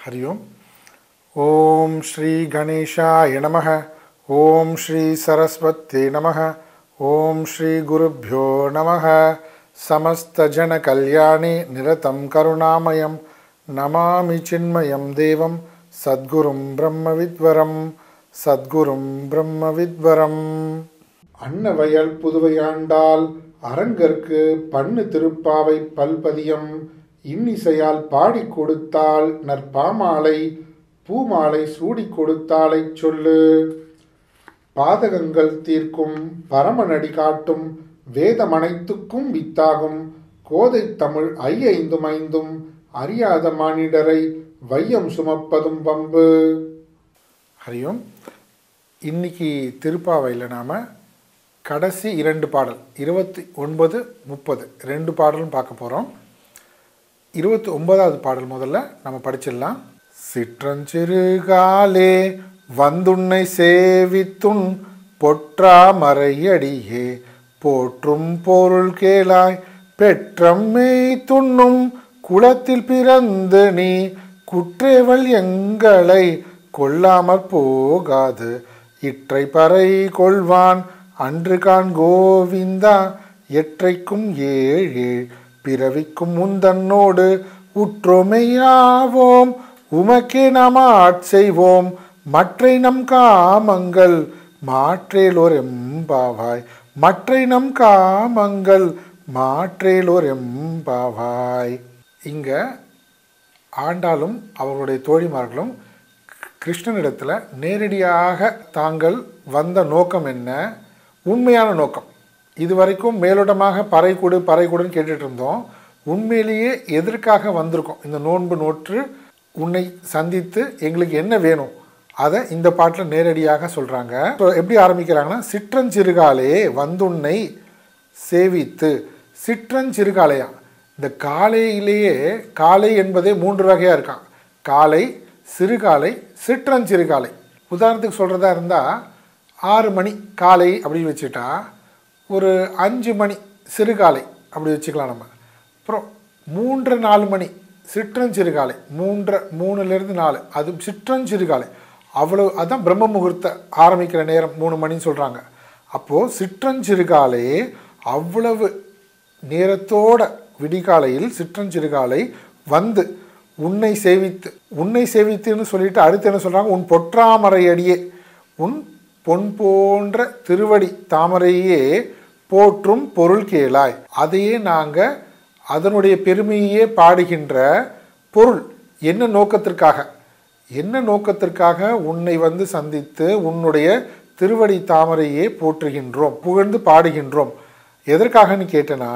हरि ओम् ॐ श्रीगणेशाय नमः ॐ श्रीसरस्वत्यै नमः ॐ श्रीगुरुभ्यो नमः समस्तजनकल्याणे निरतं करुणामयं नमामि चिन्मयं देवं सद्गुरुं ब्रह्मविद्वरं சத்குரும் பிரம்மவித்வரம் அன்னவயல் புதுவையாண்டால் அரங்கற்கு பண்ணு திருப்பாவை பல்பதியம் இன்னிசையால் பாடிக் கொடுத்தால் நற்பாமாலை பூமாலை சூடிக் கொடுத்தாலை சொல்லு பாதகங்கள் தீர்க்கும் பரமநடி காட்டும் வேதமனைத்துக்கும் வித்தாகும் கோதை தமிழ் ஐயைந்தும் ஐந்தும் அறியாத மானிடரை வையம் சுமப்பதும் வம்பு ஹரியோம் இன்னைக்கு திருப்பாவையில் நாம் கடைசி இரண்டு பாடல் இருபத்தி ஒன்பது முப்பது ரெண்டு பாடலும் பார்க்க போகிறோம் இருபத்தி ஒன்பதாவது பாடல் முதல்ல நம்ம படிச்சிடலாம் சிற்றஞ்சிறுகாலே வந்துன்னை சேவித்துன் பொற்றாமறையடியே போற்றும் பொருள் கேளாய் பெற்றம்மை துண்ணும் குளத்தில் பிறந்து நீ குற்றேவல் எங்களை கொல்லாமற் போகாது இற்றை பறை கொள்வான் அன்று கான் கோவிந்தா எற்றைக்கும் ஏழே பிறவிக்கும் முந்தன்னோடு உற்றோமையாவோம் உமக்கே நாம் ஆட்செய்வோம் மற்றை நம் காமங்கள் மாற்றேலோர் எம்பாவாய் மற்றை நம் காமங்கள் மாற்றேலோர் எம்பாவாய் இங்க ஆண்டாலும் அவர்களுடைய தோழிமார்களும் கிருஷ்ணனிடத்தில் நேரடியாக தாங்கள் வந்த நோக்கம் என்ன உண்மையான நோக்கம் இதுவரைக்கும் மேலோட்டமாக பறை கொடு பறை கொடுன்னு கேட்டுட்டு இருந்தோம் உண்மையிலேயே எதற்காக வந்திருக்கோம் இந்த நோன்பு நோற்று உன்னை சந்தித்து எங்களுக்கு என்ன வேணும் அதை இந்த பாட்டில் நேரடியாக சொல்கிறாங்க எப்படி ஆரம்பிக்கிறாங்கன்னா சிற்றஞ்சிறுகாலே வந்துன்னை சேவித்து சிற்றஞ்சிறுகாலையா இந்த காலையிலேயே காலை என்பதே மூன்று வகையாக இருக்கான் காலை சிறுகாலை சிற்றஞ்சிறுகாலை உதாரணத்துக்கு சொல்கிறதா இருந்தால் ஆறு மணி காலை அப்படின்னு வச்சுட்டா ஒரு அஞ்சு மணி சிறுகாலை அப்படி வச்சுக்கலாம் நம்ம அப்புறம் மூன்று நாலு மணி சிற்றஞ்சிறுகாலை மூன்று மூணுலேருந்து நாலு அது சிற்றஞ்சிறுகாலை அவ்வளோ அதுதான் பிரம்ம முகூர்த்த ஆரம்பிக்கிற நேரம் மூணு மணின்னு சொல்கிறாங்க அப்போது சிற்றஞ்சிறுகாலை அவ்வளவு நேரத்தோட விடிகாலையில் சிற்றஞ்சிறுகாலை வந்து உன்னை சேவித்து உன்னை சேவித்துன்னு சொல்லிட்டு அடுத்து என்ன சொல்கிறாங்க உன் பொற்றாமரை அடியே உன் பொன் போன்ற திருவடி தாமரையே போற்றும் பொருள் கேளாய் அதையே நாங்கள் அதனுடைய பெருமையே பாடுகின்ற பொருள் என்ன நோக்கத்திற்காக என்ன நோக்கத்திற்காக உன்னை வந்து சந்தித்து உன்னுடைய திருவடி தாமரையே போற்றுகின்றோம் புகழ்ந்து பாடுகின்றோம் எதற்காகன்னு கேட்டனா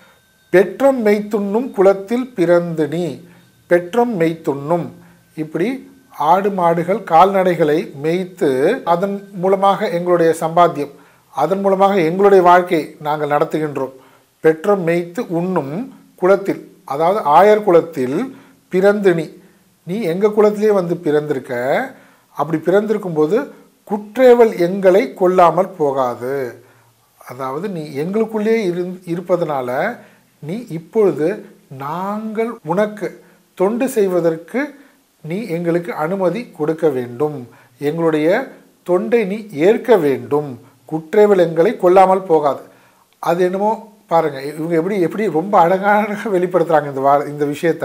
பெற்றம் மெய்த்துண்ணும் குலத்தில் பிறந்து நீ பெற்றம் மெய்த்துண்ணும் இப்படி ஆடு மாடுகள் கால்நடைகளை மேய்த்து அதன் மூலமாக எங்களுடைய சம்பாத்தியம் அதன் மூலமாக எங்களுடைய வாழ்க்கையை நாங்கள் நடத்துகின்றோம் பெற்றம் மேய்த்து உண்ணும் குலத்தில் அதாவது ஆயர் குலத்தில் பிறந்து நீ நீ எங்கள் குலத்திலே வந்து பிறந்திருக்க அப்படி பிறந்திருக்கும்போது குற்றேவல் எங்களை கொல்லாமல் போகாது அதாவது நீ எங்களுக்குள்ளே இரு இருப்பதனால நீ இப்பொழுது நாங்கள் உனக்கு தொண்டு செய்வதற்கு நீ எங்களுக்கு அனுமதி கொடுக்க வேண்டும் எங்களுடைய தொண்டை நீ ஏற்க வேண்டும் குற்றேவல் எங்களை கொல்லாமல் போகாது அது என்னமோ பாருங்கள் இவங்க எப்படி எப்படி ரொம்ப அழகாக வெளிப்படுத்துகிறாங்க இந்த வா இந்த விஷயத்த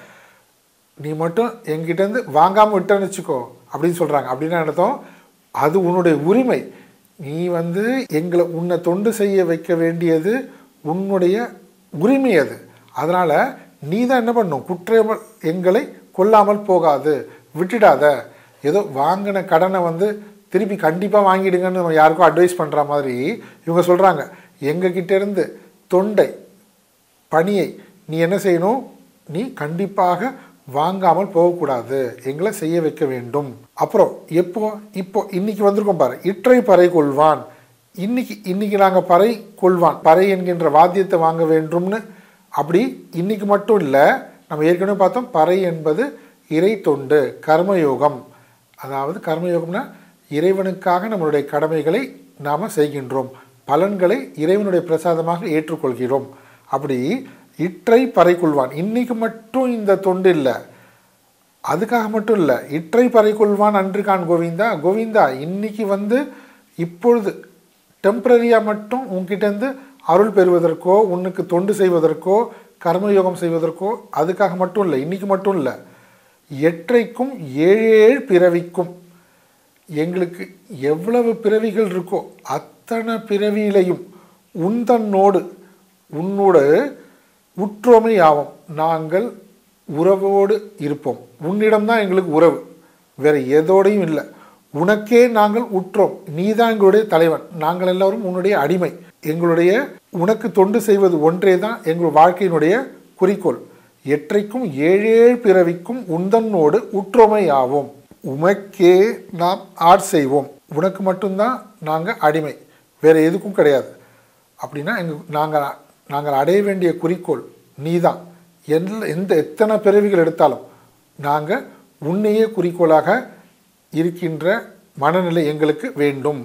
நீ மட்டும் எங்கிட்டேருந்து வாங்காமல் விட்டேன்னு வச்சுக்கோ அப்படின்னு சொல்கிறாங்க அப்படின்னு அர்த்தம் அது உன்னுடைய உரிமை நீ வந்து எங்களை உன்னை தொண்டு செய்ய வைக்க வேண்டியது உன்னுடைய உரிமை அது அதனால் நீ தான் என்ன பண்ணும் குற்றமல் எங்களை கொல்லாமல் போகாது விட்டுடாத ஏதோ வாங்கின கடனை வந்து திருப்பி கண்டிப்பாக வாங்கிடுங்கன்னு நம்ம யாருக்கும் அட்வைஸ் பண்ணுற மாதிரி இவங்க சொல்கிறாங்க எங்ககிட்டேருந்து தொண்டை பணியை நீ என்ன செய்யணும் நீ கண்டிப்பாக வாங்காமல் போகக்கூடாது எங்களை செய்ய வைக்க வேண்டும் அப்புறம் எப்போ இப்போ இன்னைக்கு வந்திருக்கோம் பாரு இற்றை பறை கொள்வான் இன்னைக்கு இன்னைக்கு நாங்கள் பறை கொள்வான் பறை என்கின்ற வாத்தியத்தை வாங்க வேண்டும்னு அப்படி இன்னைக்கு மட்டும் இல்லை நம்ம ஏற்கனவே பார்த்தோம் பறை என்பது இறை தொண்டு கர்மயோகம் அதாவது கர்மயோகம்னா இறைவனுக்காக நம்மளுடைய கடமைகளை நாம் செய்கின்றோம் பலன்களை இறைவனுடைய பிரசாதமாக ஏற்றுக்கொள்கிறோம் அப்படி இற்றை பறை கொள்வான் இன்னைக்கு மட்டும் இந்த தொண்டு இல்லை அதுக்காக மட்டும் இல்லை இற்றை பறை கொள்வான் அன்று கான் கோவிந்தா கோவிந்தா இன்னைக்கு வந்து இப்பொழுது டெம்பரரியாக மட்டும் உன்கிட்டேருந்து அருள் பெறுவதற்கோ உன்னுக்கு தொண்டு செய்வதற்கோ கர்மயோகம் செய்வதற்கோ அதுக்காக மட்டும் இல்லை இன்னைக்கு மட்டும் இல்லை எற்றைக்கும் ஏழு ஏழு பிறவிக்கும் எங்களுக்கு எவ்வளவு பிறவிகள் இருக்கோ அத்தனை பிறவியிலையும் உந்தன்னோடு உன்னோடு உற்றோமை ஆவோம் நாங்கள் உறவோடு இருப்போம் உன்னிடம்தான் எங்களுக்கு உறவு வேற எதோடையும் இல்லை உனக்கே நாங்கள் உற்றோம் நீதான் எங்களுடைய தலைவன் நாங்கள் எல்லாரும் உன்னுடைய அடிமை எங்களுடைய உனக்கு தொண்டு செய்வது ஒன்றே தான் எங்கள் வாழ்க்கையினுடைய குறிக்கோள் எற்றைக்கும் ஏழேழு பிறவிக்கும் உந்தன்னோடு உற்றோமை ஆவோம் உமக்கே நாம் ஆட் செய்வோம் உனக்கு மட்டும்தான் நாங்கள் அடிமை வேற எதுக்கும் கிடையாது அப்படின்னா எங்கள் நாங்கள் நாங்கள் அடைய வேண்டிய குறிக்கோள் நீதான் எந்த எந்த எத்தனை பிறவிகள் எடுத்தாலும் நாங்கள் உன்னையே குறிக்கோளாக இருக்கின்ற மனநிலை எங்களுக்கு வேண்டும்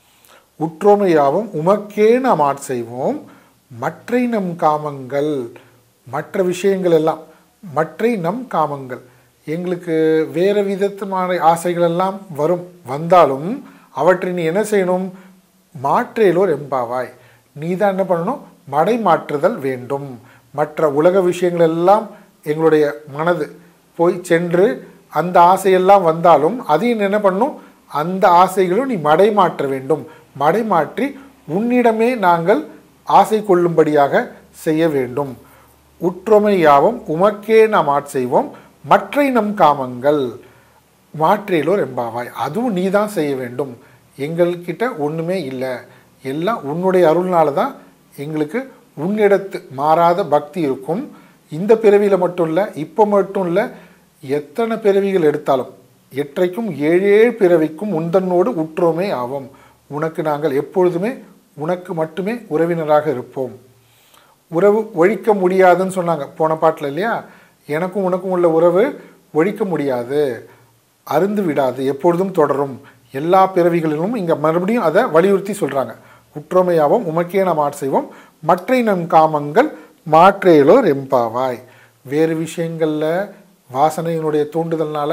உற்றோமையாவும் உமக்கே நாம் ஆட் செய்வோம் மற்றை நம் காமங்கள் மற்ற விஷயங்கள் எல்லாம் மற்றை நம் காமங்கள் எங்களுக்கு வேறு விதமான ஆசைகள் எல்லாம் வரும் வந்தாலும் அவற்றை நீ என்ன செய்யணும் மாற்றேலோர் எம்பாவாய் நீ தான் என்ன பண்ணணும் மடை மாற்றுதல் வேண்டும் மற்ற உலக விஷயங்கள் எல்லாம் எங்களுடைய மனது போய் சென்று அந்த ஆசையெல்லாம் வந்தாலும் அதையும் என்ன பண்ணும் அந்த ஆசைகளும் நீ மடை மாற்ற வேண்டும் மடை மாற்றி உன்னிடமே நாங்கள் ஆசை கொள்ளும்படியாக செய்ய வேண்டும் உற்றொமை யாவும் உமக்கே நாம் ஆட்செய்வோம் மற்றை நம் காமங்கள் மாற்றேலோர் எம்பாவாய் அதுவும் நீ தான் செய்ய வேண்டும் எங்கள்கிட்ட ஒன்றுமே இல்லை எல்லாம் உன்னுடைய அருள்னால தான் எங்களுக்கு உன்னிடத்து மாறாத பக்தி இருக்கும் இந்த பிறவியில் மட்டும் இல்லை இப்போ மட்டும் இல்லை எத்தனை பிறவிகள் எடுத்தாலும் எற்றைக்கும் ஏழேழு பிறவிக்கும் உந்தன்னோடு உற்றோமே ஆவோம் உனக்கு நாங்கள் எப்பொழுதுமே உனக்கு மட்டுமே உறவினராக இருப்போம் உறவு ஒழிக்க முடியாதுன்னு சொன்னாங்க போன பாட்டில் இல்லையா எனக்கும் உனக்கும் உள்ள உறவு ஒழிக்க முடியாது அருந்து விடாது எப்பொழுதும் தொடரும் எல்லா பிறவிகளிலும் இங்கே மறுபடியும் அதை வலியுறுத்தி சொல்கிறாங்க உற்றமையாவும் உமக்கே நாம் ஆட் செய்வோம் மற்றை நம் காமங்கள் மாற்றேலோர் எம்பாவாய் வேறு விஷயங்களில் வாசனையினுடைய தூண்டுதல்னால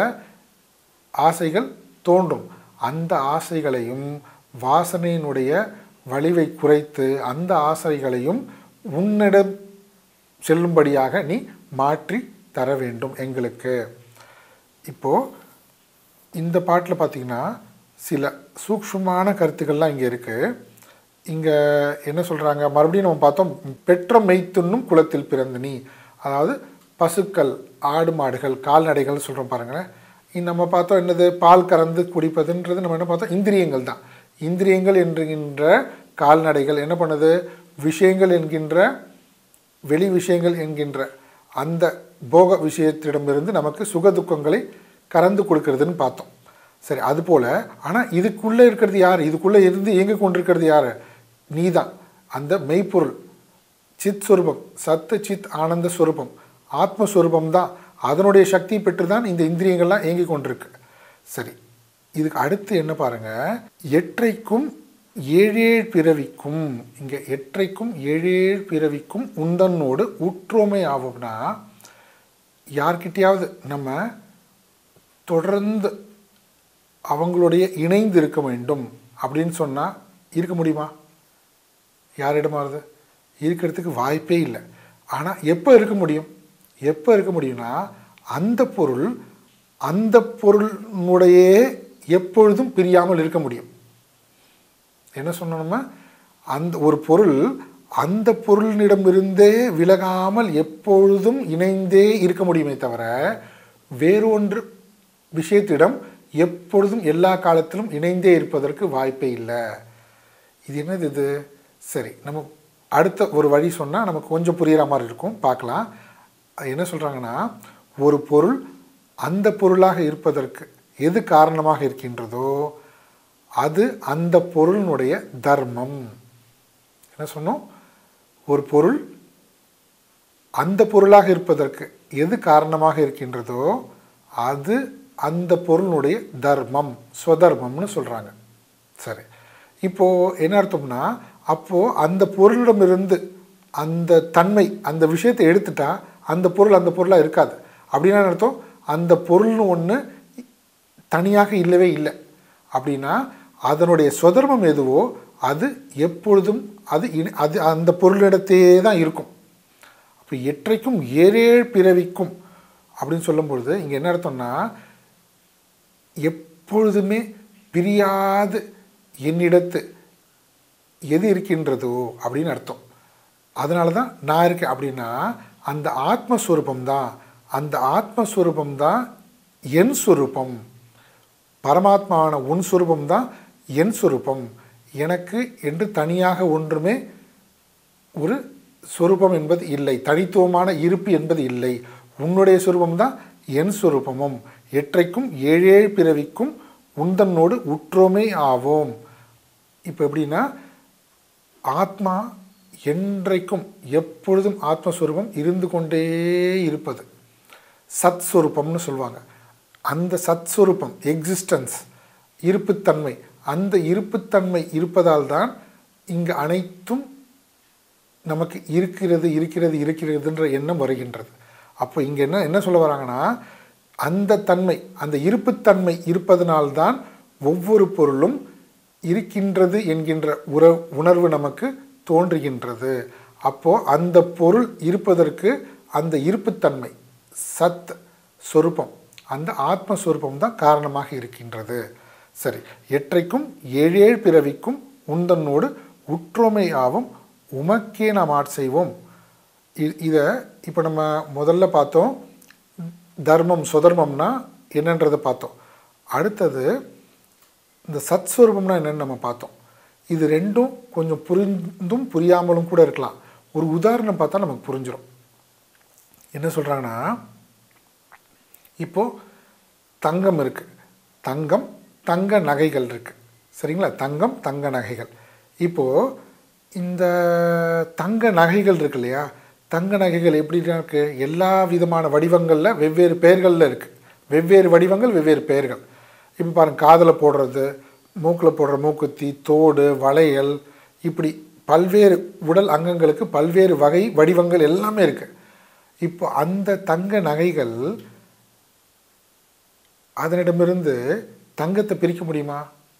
ஆசைகள் தோன்றும் அந்த ஆசைகளையும் வாசனையினுடைய வலிவை குறைத்து அந்த ஆசைகளையும் உன்னிடம் செல்லும்படியாக நீ மாற்றி தர வேண்டும் எங்களுக்கு இப்போது இந்த பாட்டில் பார்த்தீங்கன்னா சில சூக்ஷ்மமான கருத்துக்கள்லாம் இங்கே இருக்குது இங்கே என்ன சொல்கிறாங்க மறுபடியும் நம்ம பார்த்தோம் பெற்ற மெய்த்துண்ணும் குலத்தில் பிறந்த நீ அதாவது பசுக்கள் ஆடு மாடுகள் கால்நடைகள் சொல்கிறோம் பாருங்களேன் இ- நம்ம பார்த்தோம் என்னது பால் கறந்து குடிப்பதுன்றது நம்ம என்ன பார்த்தோம் இந்திரியங்கள் தான் இந்திரியங்கள் என்கின்ற கால்நடைகள் என்ன பண்ணுது விஷயங்கள் என்கின்ற வெளி விஷயங்கள் என்கின்ற அந்த போக விஷயத்திடமிருந்து நமக்கு சுக துக்கங்களை கறந்து கொடுக்கறதுன்னு பார்த்தோம் சரி அதுபோல் ஆனால் இதுக்குள்ளே இருக்கிறது யார் இதுக்குள்ளே இருந்து இயங்கி கொண்டிருக்கிறது யார் நீதான் அந்த மெய்ப்பொருள் சித் சொரூபம் சத்து சித் ஆனந்த ஸ்வரூபம் ஆத்மஸ்வரூபம் தான் அதனுடைய சக்தி பெற்று தான் இந்த இந்திரியங்கள்லாம் இயங்கி கொண்டிருக்கு சரி இதுக்கு அடுத்து என்ன பாருங்க எற்றைக்கும் ஏழேழ் பிறவிக்கும் இங்கே எற்றைக்கும் ஏழேழ் பிறவிக்கும் உந்தன்னோடு உற்றோமை ஆகும்னா யார்கிட்டயாவது நம்ம தொடர்ந்து அவங்களுடைய இணைந்து இருக்க வேண்டும் அப்படின்னு சொன்னால் இருக்க முடியுமா யாரிடமாவது இருக்கிறதுக்கு வாய்ப்பே இல்லை ஆனால் எப்போ இருக்க முடியும் எப்போ இருக்க முடியும்னா அந்த பொருள் அந்த பொருளினுடைய எப்பொழுதும் பிரியாமல் இருக்க முடியும் என்ன சொன்னோம்னா அந்த ஒரு பொருள் அந்த பொருளினிடமிருந்தே விலகாமல் எப்பொழுதும் இணைந்தே இருக்க முடியுமே தவிர வேறொன்று விஷயத்திடம் எப்பொழுதும் எல்லா காலத்திலும் இணைந்தே இருப்பதற்கு வாய்ப்பே இல்லை இது என்னது இது சரி நம்ம அடுத்த ஒரு வழி சொன்னால் நமக்கு கொஞ்சம் புரிகிற மாதிரி இருக்கும் பார்க்கலாம் அது என்ன சொல்கிறாங்கன்னா ஒரு பொருள் அந்த பொருளாக இருப்பதற்கு எது காரணமாக இருக்கின்றதோ அது அந்த பொருளினுடைய தர்மம் என்ன சொன்னோம் ஒரு பொருள் அந்த பொருளாக இருப்பதற்கு எது காரணமாக இருக்கின்றதோ அது அந்த பொருளுடைய தர்மம் ஸ்வதர்மம்னு சொல்கிறாங்க சரி இப்போது என்ன அர்த்தம்னா அப்போது அந்த பொருளிடமிருந்து அந்த தன்மை அந்த விஷயத்தை எடுத்துட்டா அந்த பொருள் அந்த பொருளாக இருக்காது அப்படின்னா என்ன அர்த்தம் அந்த பொருள்னு ஒன்று தனியாக இல்லவே இல்லை அப்படின்னா அதனுடைய சொதர்மம் எதுவோ அது எப்பொழுதும் அது இனி- அது அந்த பொருளிடத்தே தான் இருக்கும் அப்போ எற்றைக்கும் ஏழேழ் பிறவிக்கும் அப்படின்னு சொல்லும் பொழுது இங்கே என்ன அர்த்தம்னா எப்பொழுதுமே பிரியாது என்னிடத்து எது இருக்கின்றதோ அப்படின்னு அர்த்தம் அதனால தான் நான் இருக்கேன் அப்படின்னா அந்த ஆத்மஸ்வரூபம் தான் அந்த ஆத்மஸ்வரூபம் தான் என் ஸ்வரூபம் பரமாத்மாவான உன் சுரூபம் தான் என் சுரூபம் எனக்கு என்று தனியாக ஒன்றுமே ஒரு சொரூபம் என்பது இல்லை தனித்துவமான இருப்பு என்பது இல்லை உன்னுடைய சொரூபம் தான் என் சொரூபமும் எற்றைக்கும் ஏழேழு பிறவிக்கும் உந்தன்னோடு உற்றோமே ஆவோம் இப்போ எப்படின்னா ஆத்மா என்றைக்கும் எப்பொழுதும் ஆத்மஸ்வரூபம் இருந்து கொண்டே இருப்பது சத் சுரூபம்னு சொல்லுவாங்க அந்த சத் சுரூபம் எக்ஸிஸ்டன்ஸ் இருப்புத்தன்மை அந்த இருப்புத்தன்மை இருப்பதால் தான் இங்கு அனைத்தும் நமக்கு இருக்கிறது இருக்கிறது இருக்கிறதுன்ற எண்ணம் வருகின்றது அப்போ இங்கே என்ன என்ன சொல்ல வராங்கன்னா அந்த தன்மை அந்த இருப்புத்தன்மை இருப்பதனால்தான் ஒவ்வொரு பொருளும் இருக்கின்றது என்கின்ற உற உணர்வு நமக்கு தோன்றுகின்றது அப்போது அந்த பொருள் இருப்பதற்கு அந்த இருப்புத்தன்மை சத் சொரூபம் அந்த ஆத்மஸ்வரூபம் தான் காரணமாக இருக்கின்றது சரி எற்றைக்கும் ஏழேழு பிறவிக்கும் உந்தன்னோடு உற்றோமை ஆவும் உமக்கே நாம் ஆட்செய்வோம் இ- இதை இப்போ நம்ம முதல்ல பார்த்தோம் தர்மம் சுதர்மம்னா என்னன்றதை பார்த்தோம் அடுத்தது இந்த சத்ஸ்வரூபம்னா என்னன்னு நம்ம பார்த்தோம் இது ரெண்டும் கொஞ்சம் புரிந்தும் புரியாமலும் கூட இருக்கலாம் ஒரு உதாரணம் பார்த்தா நமக்கு புரிஞ்சிடும் என்ன சொல்கிறாங்கன்னா இப்போது தங்கம் இருக்குது தங்கம் தங்க நகைகள் இருக்குது சரிங்களா தங்கம் தங்க நகைகள் இப்போது இந்த தங்க நகைகள் இருக்கு இல்லையா தங்க நகைகள் எப்படி இருக்குது எல்லா விதமான வடிவங்களில் வெவ்வேறு பெயர்களில் இருக்குது வெவ்வேறு வடிவங்கள் வெவ்வேறு பெயர்கள் இப்போ பாருங்க காதில் போடுறது மூக்கில் போடுற மூக்குத்தி தோடு வளையல் இப்படி பல்வேறு உடல் அங்கங்களுக்கு பல்வேறு வகை வடிவங்கள் எல்லாமே இருக்குது இப்போ அந்த தங்க நகைகள் அதனிடமிருந்து தங்கத்தை பிரிக்க முடியுமா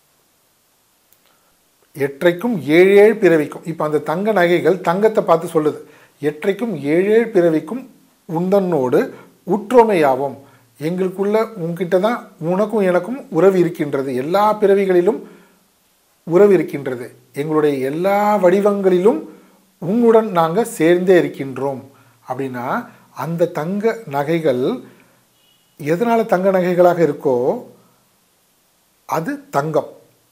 எற்றைக்கும் ஏழேழு பிறவிக்கும் இப்போ அந்த தங்க நகைகள் தங்கத்தை பார்த்து சொல்லுது எற்றைக்கும் ஏழேழு பிறவிக்கும் உந்தன்னோடு உற்றோமையாவோம் எங்களுக்குள்ள உன்கிட்ட தான் உனக்கும் எனக்கும் உறவு இருக்கின்றது எல்லா பிறவிகளிலும் உறவு இருக்கின்றது எங்களுடைய எல்லா வடிவங்களிலும் உன்னுடன் நாங்கள் சேர்ந்தே இருக்கின்றோம் அப்படின்னா அந்த தங்க நகைகள் எதனால் தங்க நகைகளாக இருக்கோ அது தங்கம்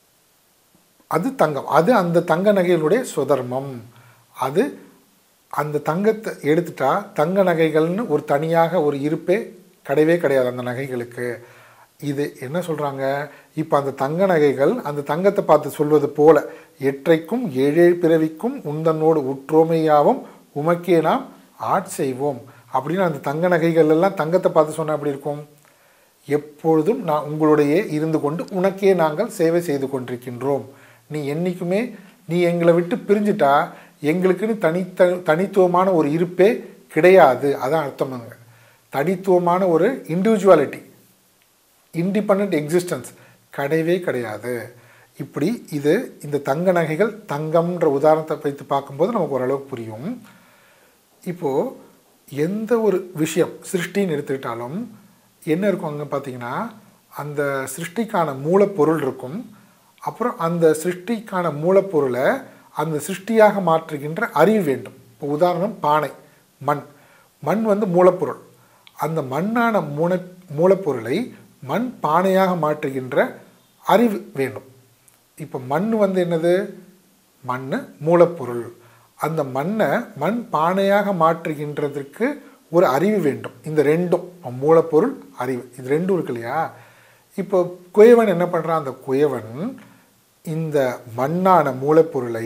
அது தங்கம் அது அந்த தங்க நகைகளுடைய சுதர்மம் அது அந்த தங்கத்தை எடுத்துட்டா தங்க நகைகள்னு ஒரு தனியாக ஒரு இருப்பே கிடையவே கிடையாது அந்த நகைகளுக்கு இது என்ன சொல்கிறாங்க இப்போ அந்த தங்க நகைகள் அந்த தங்கத்தை பார்த்து சொல்வது போல எற்றைக்கும் ஏழேழு பிறவிக்கும் உந்தன்னோடு உற்றோமையாவும் உமக்கே நாம் ஆட்செய்வோம் அப்படின்னு அந்த தங்க நகைகள் எல்லாம் தங்கத்தை பார்த்து சொன்னால் எப்படி இருக்கும் எப்பொழுதும் நான் உங்களுடைய இருந்து கொண்டு உனக்கே நாங்கள் சேவை செய்து கொண்டிருக்கின்றோம் நீ என்றைக்குமே நீ எங்களை விட்டு பிரிஞ்சிட்டா எங்களுக்குன்னு தனித்த தனித்துவமான ஒரு இருப்பே கிடையாது அதான் அர்த்தமாங்க தனித்துவமான ஒரு இண்டிவிஜுவாலிட்டி இண்டிபெண்ட் எக்ஸிஸ்டன்ஸ் கிடையவே கிடையாது இப்படி இது இந்த தங்க நகைகள் தங்கம்ன்ற உதாரணத்தை வைத்து பார்க்கும்போது நமக்கு ஓரளவுக்கு புரியும் இப்போது எந்த ஒரு விஷயம் சிருஷ்டின்னு எடுத்துக்கிட்டாலும் என்ன இருக்கும் அங்கே பார்த்தீங்கன்னா அந்த சிருஷ்டிக்கான மூலப்பொருள் இருக்கும் அப்புறம் அந்த சிருஷ்டிக்கான மூலப்பொருளை அந்த சிருஷ்டியாக மாற்றுகின்ற அறிவு வேண்டும் இப்போ உதாரணம் பானை மண் மண் வந்து மூலப்பொருள் அந்த மண்ணான மூல மூலப்பொருளை மண் பானையாக மாற்றுகின்ற அறிவு வேண்டும் இப்போ மண் வந்து என்னது மண் மூலப்பொருள் அந்த மண்ணை மண் பானையாக மாற்றுகின்றதற்கு ஒரு அறிவு வேண்டும் இந்த ரெண்டும் மூலப்பொருள் அறிவு இது ரெண்டும் இருக்கு இல்லையா இப்போ குயவன் என்ன பண்ணுறான் அந்த குயவன் இந்த மண்ணான மூலப்பொருளை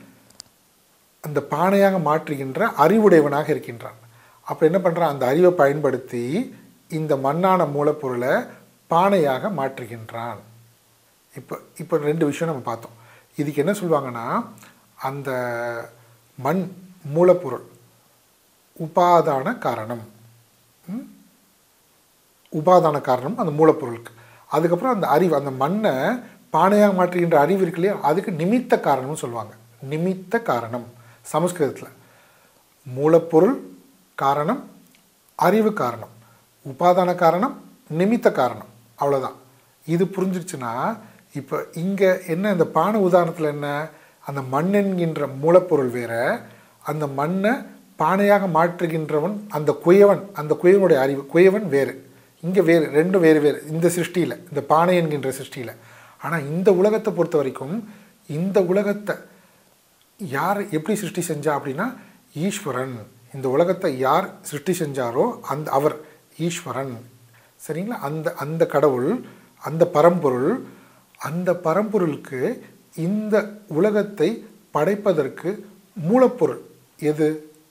அந்த பானையாக மாற்றுகின்ற அறிவுடையவனாக இருக்கின்றான் அப்போ என்ன பண்ணுறான் அந்த அறிவை பயன்படுத்தி இந்த மண்ணான மூலப்பொருளை பானையாக மாற்றுகின்றான் இப்போ இப்போ ரெண்டு விஷயம் நம்ம பார்த்தோம் இதுக்கு என்ன சொல்லுவாங்கன்னா அந்த மண் மூலப்பொருள் உபாதான காரணம் ம்? உபாதான காரணம் அந்த மூலப்பொருளுக்கு அதுக்கப்புறம் அந்த அறிவு அந்த மண்ணை பானையாக மாற்றுகின்ற அறிவு இருக்கு இல்லையா அதுக்கு நிமித்த காரணம்னு சொல்லுவாங்க நிமித்த காரணம் சமஸ்கிருதத்தில் மூலப்பொருள் காரணம் அறிவு காரணம் உபாதான காரணம் நிமித்த காரணம் அவ்வளோதான் இது புரிஞ்சிருச்சுன்னா இப்போ இங்கே என்ன இந்த பானை உதாரணத்தில் என்ன அந்த மண் என்கின்ற மூலப்பொருள் வேற அந்த மண்ணை பானையாக மாற்றுகின்றவன் அந்த குயவன் அந்த குயவனுடைய அறிவு குயவன் வேறு இங்கே வேறு ரெண்டும் வேறு வேறு இந்த சிருஷ்டியில் இந்த பானை என்கின்ற சிருஷ்டியில் ஆனால் இந்த உலகத்தை பொறுத்த வரைக்கும் இந்த உலகத்தை யார் எப்படி சிருஷ்டி செஞ்சா அப்படின்னா ஈஸ்வரன் இந்த உலகத்தை யார் சிருஷ்டி செஞ்சாரோ அந்த அவர் ஈஸ்வரன் சரிங்களா அந்த அந்த கடவுள் அந்த பரம்பொருள் அந்த பரம்பொருளுக்கு இந்த உலகத்தை படைப்பதற்கு மூலப்பொருள் எது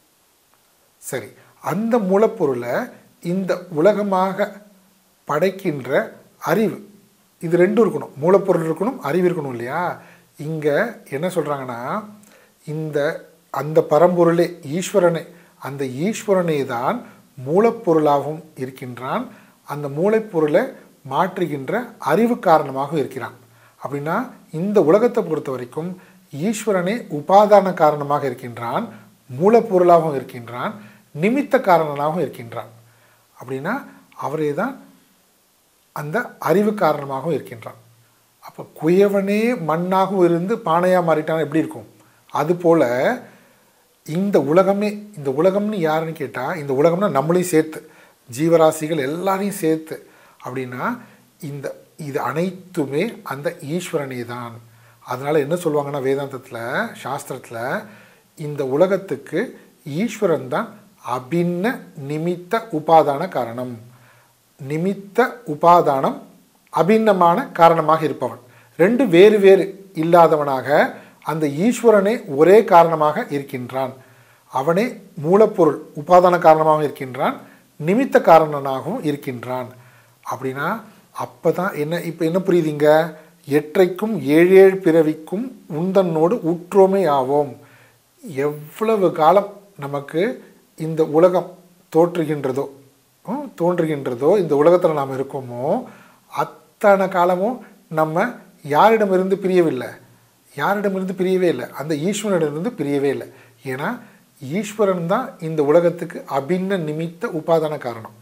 சரி அந்த மூலப்பொருளை இந்த உலகமாக படைக்கின்ற அறிவு இது ரெண்டும் இருக்கணும் மூலப்பொருள் இருக்கணும் அறிவு இருக்கணும் இல்லையா இங்கே என்ன சொல்கிறாங்கன்னா இந்த அந்த பரம்பொருளே ஈஸ்வரனே அந்த ஈஸ்வரனே தான் மூலப்பொருளாகவும் இருக்கின்றான் அந்த மூலப்பொருளை மாற்றுகின்ற அறிவு காரணமாக இருக்கிறான் அப்படின்னா இந்த உலகத்தை பொறுத்த வரைக்கும் ஈஸ்வரனே உபாதான காரணமாக இருக்கின்றான் மூலப்பொருளாகவும் இருக்கின்றான் நிமித்த காரணனாகவும் இருக்கின்றான் அப்படின்னா அவரே தான் அந்த அறிவு காரணமாகவும் இருக்கின்றான் அப்போ குயவனே மண்ணாகவும் இருந்து பானையாக மாறிட்டான் எப்படி இருக்கும் அதுபோல் இந்த உலகமே இந்த உலகம்னு யாருன்னு கேட்டால் இந்த உலகம்னா நம்மளையும் சேர்த்து ஜீவராசிகள் எல்லாரையும் சேர்த்து அப்படின்னா இந்த இது அனைத்துமே அந்த ஈஸ்வரனே தான் அதனால் என்ன சொல்லுவாங்கன்னா வேதாந்தத்தில் சாஸ்திரத்தில் இந்த உலகத்துக்கு ஈஸ்வரன் தான் அபின்ன நிமித்த உபாதான காரணம் நிமித்த உபாதானம் அபின்னமான காரணமாக இருப்பவன் ரெண்டு வேறு வேறு இல்லாதவனாக அந்த ஈஸ்வரனே ஒரே காரணமாக இருக்கின்றான் அவனே மூலப்பொருள் உபாதான காரணமாக இருக்கின்றான் நிமித்த காரணனாகவும் இருக்கின்றான் அப்படின்னா அப்போ தான் என்ன இப்போ என்ன புரியுதுங்க எற்றைக்கும் ஏழேழு பிறவிக்கும் உந்தன்னோடு உற்றோமை ஆவோம் எவ்வளவு காலம் நமக்கு இந்த உலகம் தோற்றுகின்றதோ ம், தோன்றுகின்றதோ இந்த உலகத்தில் நாம் இருக்கோமோ அத்தனை காலமும் நம்ம யாரிடமிருந்து பிரியவில்லை யாரிடமிருந்து பிரியவே இல்லை அந்த ஈஸ்வரனிடமிருந்து பிரியவே இல்லை ஏன்னா ஈஸ்வரன் தான் இந்த உலகத்துக்கு அபின்ன நிமித்த உபாதான காரணம்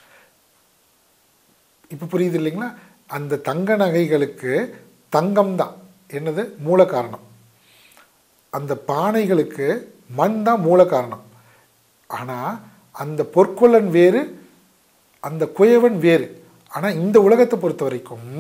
இப்போ புரியுது இல்லைங்களா அந்த தங்க நகைகளுக்கு தங்கம் தான் என்னது மூல காரணம் அந்த பானைகளுக்கு மண் தான் மூல காரணம் ஆனால் அந்த பொற்கொள்ளன் வேறு அந்த குயவன் வேறு ஆனால் இந்த உலகத்தை பொறுத்த வரைக்கும்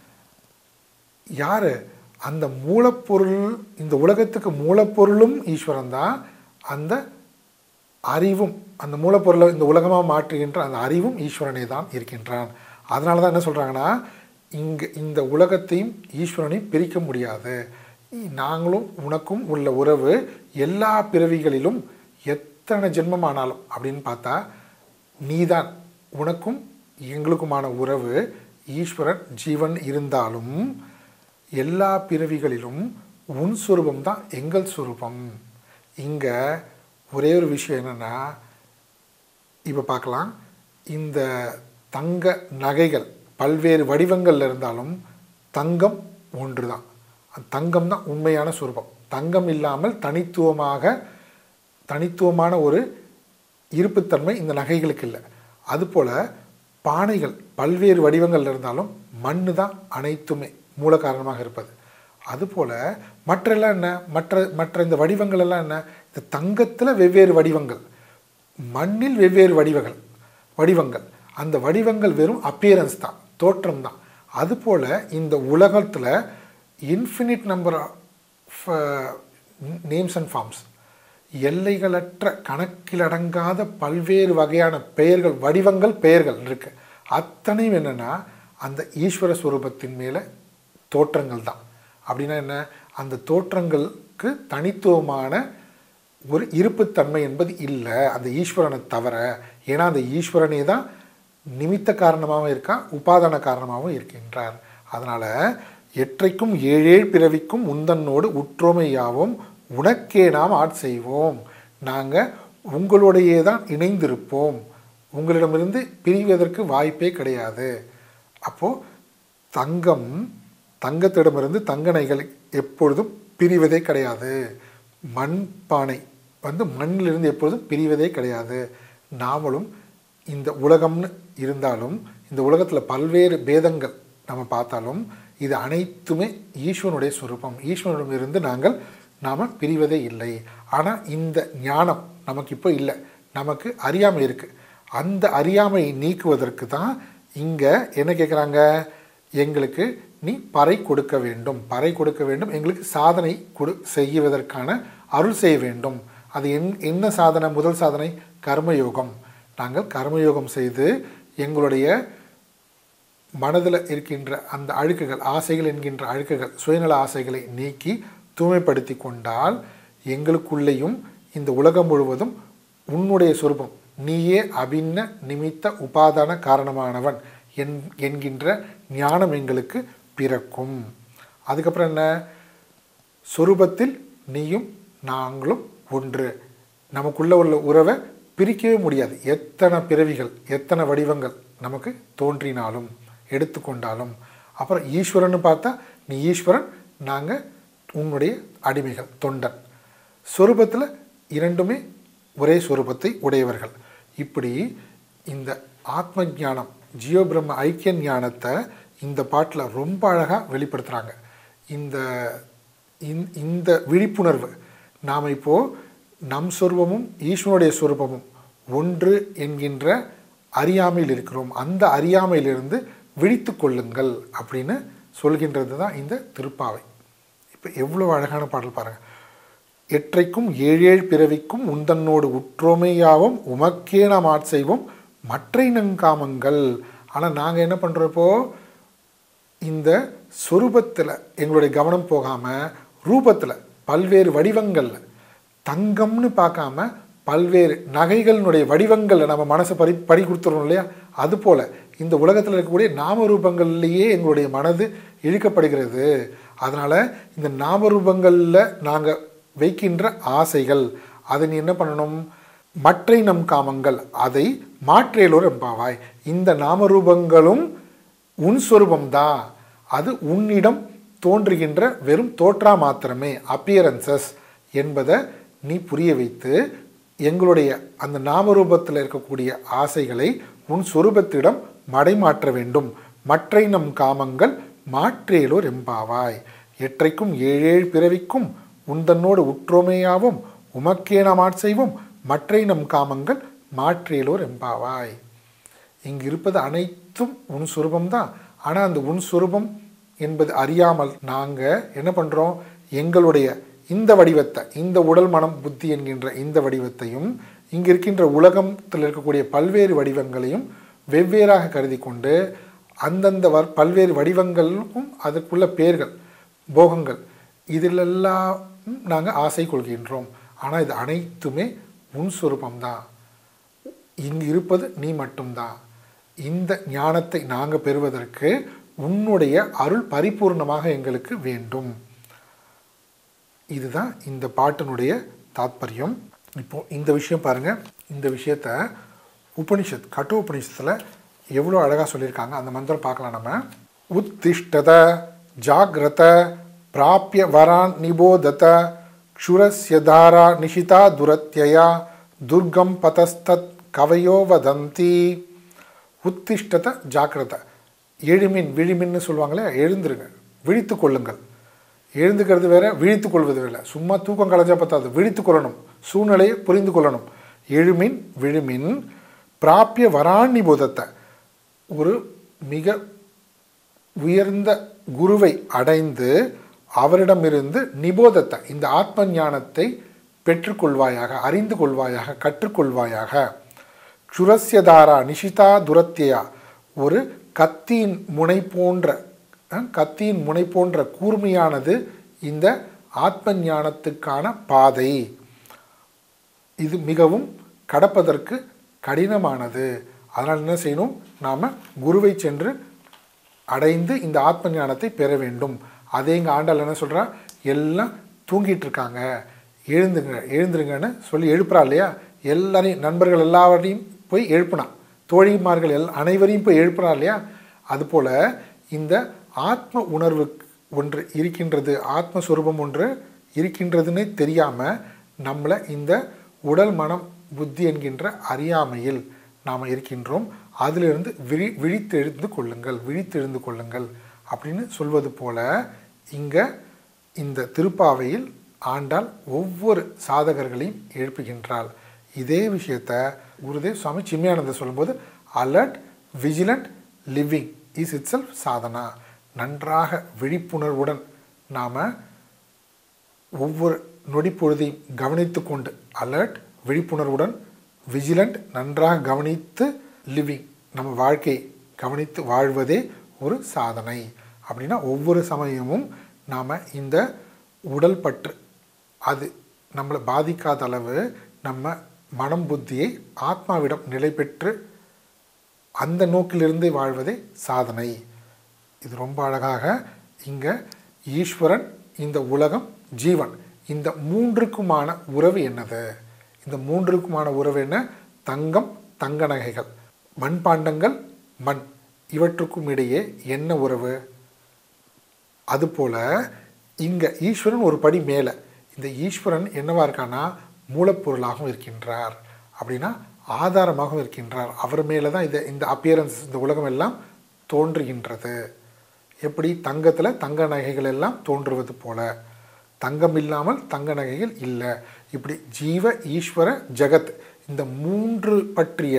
யார் அந்த மூலப்பொருள் இந்த உலகத்துக்கு மூலப்பொருளும் ஈஸ்வரன் தான் அந்த அறிவும் அந்த மூலப்பொருளை இந்த உலகமாக மாற்றுகின்ற அந்த அறிவும் ஈஸ்வரனே தான் இருக்கின்றான் அதனால தான் என்ன சொல்கிறாங்கன்னா இங்கே இந்த உலகத்தையும் ஈஸ்வரனையும் பிரிக்க முடியாது நாங்களும் உனக்கும் உள்ள உறவு எல்லா பிறவிகளிலும் எத்தனை ஜென்மமானாலும் அப்படின்னு பார்த்தா நீதான் உனக்கும் எங்களுக்குமான உறவு ஈஸ்வரன் ஜீவன் இருந்தாலும் எல்லா பிறவிகளிலும் உன் சுரூபம் தான் எங்கள் சுரூபம் இங்கே ஒரே ஒரு விஷயம் என்னென்னா இப்போ பார்க்கலாம் இந்த தங்க நகைகள் பல்வேறு வடிவங்களில் இருந்தாலும் தங்கம் ஒன்று தான் தங்கம் தான் உண்மையான சுரூபம் தங்கம் இல்லாமல் தனித்துவமாக தனித்துவமான ஒரு இருப்புத்தன்மை இந்த நகைகளுக்கு இல்லை அதுபோல் பானைகள் பல்வேறு வடிவங்கள் இருந்தாலும் மண் தான் அனைத்துமே மூல காரணமாக இருப்பது அதுபோல் மற்றெல்லாம் என்ன மற்ற மற்ற இந்த வடிவங்கள் எல்லாம் என்ன இந்த தங்கத்தில் வெவ்வேறு வடிவங்கள் மண்ணில் வெவ்வேறு வடிவங்கள் வடிவங்கள் அந்த வடிவங்கள் வெறும் அப்பியரன்ஸ் தான் தோற்றம் தான் அதுபோல் இந்த உலகத்தில் infinite number of names and forms எல்லைகளற்ற கணக்கிலடங்காத பல்வேறு வகையான பெயர்கள் வடிவங்கள் பெயர்கள் இருக்கு அத்தனையும் என்னென்னா அந்த ஈஸ்வர ஸ்வரூபத்தின் மேலே தோற்றங்கள் தான் அப்படின்னா என்ன அந்த தோற்றங்களுக்கு தனித்துவமான ஒரு இருப்புத்தன்மை என்பது இல்லை அந்த ஈஸ்வரனை தவிர ஏன்னா அந்த ஈஸ்வரனே தான் நிமித்த காரணமாகவும் இருக்கான் உபாதான காரணமாகவும் இருக்கின்றார் அதனால் எற்றைக்கும் ஏழேழு பிறவிக்கும் உந்தன்னோடு உற்றோமையாவும் உனக்கே நாம் ஆட் செய்வோம் நாங்கள் உங்களோடையே தான் இணைந்திருப்போம் உங்களிடமிருந்து பிரிவதற்கு வாய்ப்பே கிடையாது அப்போது தங்கம் தங்கத்திடமிருந்து தங்க நகைகள் எப்பொழுதும் பிரிவதே கிடையாது மண் பானை வந்து மண்ணிலிருந்து எப்பொழுதும் பிரிவதே கிடையாது நாமளும் இந்த உலகம்னு இருந்தாலும் இந்த உலகத்தில் பல்வேறு பேதங்கள் நம்ம பார்த்தாலும் இது அனைத்துமே ஈஸ்வரனுடைய சுரூபம் ஈஸ்வரனிடமிருந்து நாங்கள் நாம் பிரிவதே இல்லை ஆனால் இந்த ஞானம் நமக்கு இப்போ இல்லை நமக்கு அறியாமை இருக்குது அந்த அறியாமையை நீக்குவதற்கு தான் இங்கே என்ன கேட்குறாங்க எங்களுக்கு நீ பறை கொடுக்க வேண்டும் பறை கொடுக்க வேண்டும் எங்களுக்கு சாதனை கொடு செய்வதற்கான அருள் செய்ய வேண்டும் அது என் என்ன சாதனை முதல் சாதனை கர்மயோகம் நாங்கள் கர்மயோகம் செய்து எங்களுடைய மனதில் இருக்கின்ற அந்த அழுக்குகள் ஆசைகள் என்கின்ற அழுக்குகள் சுயநல ஆசைகளை நீக்கி தூய்மைப்படுத்தி கொண்டால் எங்களுக்குள்ளேயும் இந்த உலகம் முழுவதும் உன்னுடைய சொரூபம் நீயே அபின்ன நிமித்த உபாதான காரணமானவன் என் என்கின்ற ஞானம் எங்களுக்கு பிறக்கும் அதுக்கப்புறம் என்ன சொரூபத்தில் நீயும் நாங்களும் ஒன்று நமக்குள்ள உள்ள உறவை பிரிக்கவே முடியாது எத்தனை பிறவிகள் எத்தனை வடிவங்கள் நமக்கு தோன்றினாலும் எடுத்துக்கொண்டாலும் அப்புறம் ஈஸ்வரன்னு பார்த்தா நீ ஈஸ்வரன் நாங்கள் உன்னுடைய அடிமைகள் தொண்டன் சொரூபத்தில் இரண்டுமே ஒரே சொரூபத்தை உடையவர்கள் இப்படி இந்த ஆத்ம ஞானம் ஜீவ பிரம்ம ஐக்கிய ஞானத்தை இந்த பாட்டில் ரொம்ப அழகாக வெளிப்படுத்துகிறாங்க இந்த இந்த- இந்த விழிப்புணர்வு நாம் இப்போது நம் சொரூபமும் ஈஸ்வனுடைய சொரூபமும் ஒன்று என்கின்ற அறியாமையில் இருக்கிறோம் அந்த அறியாமையிலிருந்து விழித்து கொள்ளுங்கள் அப்படின்னு சொல்கின்றது தான் இந்த திருப்பாவை இப்போ எவ்வளோ அழகான பாடல் பாருங்கள் எற்றைக்கும் ஏழேழ் பிறவிக்கும் உந்தன்னோடு உற்றோமையாவும் உமக்கே நாம் ஆட்செய்வோம் மற்றை நங்காமங்கள் ஆனால் நாங்கள் என்ன பண்ணுறப்போ இந்த சொரூபத்தில் எங்களுடைய கவனம் போகாமல் ரூபத்தில் பல்வேறு வடிவங்களில் தங்கம்னு பார்க்காம பல்வேறு நகைகளினுடைய வடிவங்களில் நம்ம மனசை பறி பறி கொடுத்துறோம் இல்லையா அதுபோல் இந்த உலகத்தில் இருக்கக்கூடிய நாம ரூபங்கள்லேயே எங்களுடைய மனது இழுக்கப்படுகிறது அதனால் இந்த நாம ரூபங்களில் நாங்கள் வைக்கின்ற ஆசைகள் அதை நீ என்ன பண்ணணும் மற்றை நம் காமங்கள் அதை மாற்றேலோர் எம்பாவாய் இந்த நாமரூபங்களும் உன் சொரூபம்தான் அது உன்னிடம் தோன்றுகின்ற வெறும் தோற்றா மாத்திரமே அப்பியரன்சஸ் என்பதை நீ புரிய வைத்து எங்களுடைய அந்த நாமரூபத்தில் இருக்கக்கூடிய ஆசைகளை உன் சொரூபத்திடம் மடைமாற்ற வேண்டும் மற்றை நம் காமங்கள் மாற்றேலோர் எம்பாவாய் எற்றைக்கும் ஏழேழு பிறவிக்கும் உந்தன்னோடு உற்றோமையாவும் உமக்கே நாம் ஆட்செய்வோம் மற்றை நம் காமங்கள் மாற்றேலோர் எம்பாவாய் இங்கு இருப்பது அனைத்தும் உன் சுரூபம்தான் ஆனால் அந்த உன் சுரூபம் என்பது அறியாமல் நாங்கள் என்ன பண்ணுறோம் எங்களுடைய இந்த வடிவத்தை இந்த உடல் மனம் புத்தி என்கின்ற இந்த வடிவத்தையும் இங்கு இருக்கின்ற உலகத்தில் இருக்கக்கூடிய பல்வேறு வடிவங்களையும் வெவ்வேறாக கருதி கொண்டு அந்தந்த வர் பல்வேறு வடிவங்களுக்கும் அதுக்குள்ள பேர்கள் போகங்கள் இதிலெல்லாம் நாங்கள் ஆசை கொள்கின்றோம் ஆனால் இது அனைத்துமே உன் சுரூபம்தான் இங்கு இருப்பது நீ மட்டும்தான் இந்த ஞானத்தை நாங்கள் பெறுவதற்கு உன்னுடைய அருள் பரிபூர்ணமாக எங்களுக்கு வேண்டும் இதுதான் இந்த பாட்டினுடைய தாத்பரியம் இப்போ இந்த விஷயம் பாருங்க இந்த விஷயத்த உபனிஷத் கட்டு உபனிஷத்தில் எவ்வளோ அழகாக சொல்லியிருக்காங்க அந்த மந்திரம் பார்க்கலாம் நம்ம உத்திஷ்டத ஜாகிரத பிராப்பிய வரான் நிபோதத க்ஷுரஸ்ய தாரா நிஷிதா துரத்யயா துர்கம் பதஸ்தத் கவையோ வதந்தி உத்திஷ்டத ஜாக்கிரத எழுமின் விழிமின்னு சொல்லுவாங்களே எழுந்துருங்க விழித்து கொள்ளுங்கள் எழுந்துக்கிறது வேற விழித்து கொள்வது வேற சும்மா தூக்கம் கலைஞ்சா பத்தாது விழித்து கொள்ளணும் சூழ்நிலையை புரிந்து கொள்ளணும் எழுமின் விழுமின் பிராப்பிய வராணி போதத்தை ஒரு மிக உயர்ந்த குருவை அடைந்து அவரிடமிருந்து நிபோதத்தை இந்த ஆத்ம ஞானத்தை பெற்றுக்கொள்வாயாக அறிந்து கொள்வாயாக கற்றுக்கொள்வாயாக சுரஸ்யதாரா நிஷிதா துரத்தியா ஒரு கத்தியின் முனை போன்ற அஹ், கத்தியின் முனை போன்ற கூர்மையானது இந்த ஆத்ம ஞானத்துக்கான பாதை இது மிகவும் கடப்பதற்கு கடினமானது அதனால் என்ன செய்யணும் நாம் குருவை சென்று அடைந்து இந்த ஆத்ம ஞானத்தை பெற வேண்டும் அதே எங்கள் ஆண்டாள் என்ன சொல்கிறா எல்லாம் தூங்கிட்டு இருக்காங்க எழுந்துங்க எழுந்துருங்கன்னு சொல்லி எழுப்புறா இல்லையா எல்லாரையும் நண்பர்கள் எல்லாரையும் போய் எழுப்புனான் தோழிமார்கள் எல் அனைவரையும் இப்போ எழுப்புறார் இல்லையா அதுபோல் இந்த ஆத்ம உணர்வு ஒன்று இருக்கின்றது ஆத்மஸ்வரூபம் ஒன்று இருக்கின்றதுன்னு தெரியாமல் நம்மளை இந்த உடல் மனம் புத்தி என்கின்ற அறியாமையில் நாம் இருக்கின்றோம் அதிலிருந்து விழி விழித்தெழுந்து கொள்ளுங்கள் விழித்தெழுந்து கொள்ளுங்கள் அப்படின்னு சொல்வது போல இங்கே இந்த திருப்பாவையில் ஆண்டாள் ஒவ்வொரு சாதகர்களையும் எழுப்புகின்றாள் இதே விஷயத்த குருதேவ் சுவாமி சின்மயானந்தர் சொல்லும்போது alert vigilant living is it self sadhana நன்றாக விழிப்புணர்வுடன் நாம் ஒவ்வொரு நொடிப்பொழுதையும் கவனித்து கொண்டு அலர்ட் விழிப்புணர்வுடன் விஜிலண்ட் நன்றாக கவனித்து லிவிங் நம்ம வாழ்க்கையை கவனித்து வாழ்வதே ஒரு சாதனை அப்படின்னா ஒவ்வொரு சமயமும் நாம் இந்த உடல் பற்று அது நம்மளை பாதிக்காத அளவு நம்ம மனம் புத்தியை ஆத்மாவிடம் நிலை பெற்று அந்த நோக்கிலிருந்து வாழ்வதே சாதனை இது ரொம்ப அழகாக இங்கே ஈஸ்வரன் இந்த உலகம் ஜீவன் இந்த மூன்றுக்குமான உறவு என்னது இந்த மூன்றுக்குமான உறவு என்ன தங்கம் தங்க நகைகள் மண்பாண்டங்கள் மண் இவற்றுக்கும் இடையே என்ன உறவு அதுபோல் இங்கே ஈஸ்வரன் ஒரு படி மேலே இந்த ஈஸ்வரன் என்னவா இருக்கான்னா மூலப்பொருளாகவும் இருக்கின்றார் அப்படின்னா ஆதாரமாகவும் இருக்கின்றார் அவர் மேலே தான் இது இந்த அப்பியரன்ஸ் இந்த உலகம் எல்லாம் தோன்றுகின்றது எப்படி தங்கத்தில் தங்க நகைகள் எல்லாம் தோன்றுவது போல தங்கம் இல்லாமல் தங்க நகைகள் இல்லை இப்படி ஜீவ ஈஸ்வர ஜெகத் இந்த மூன்று பற்றிய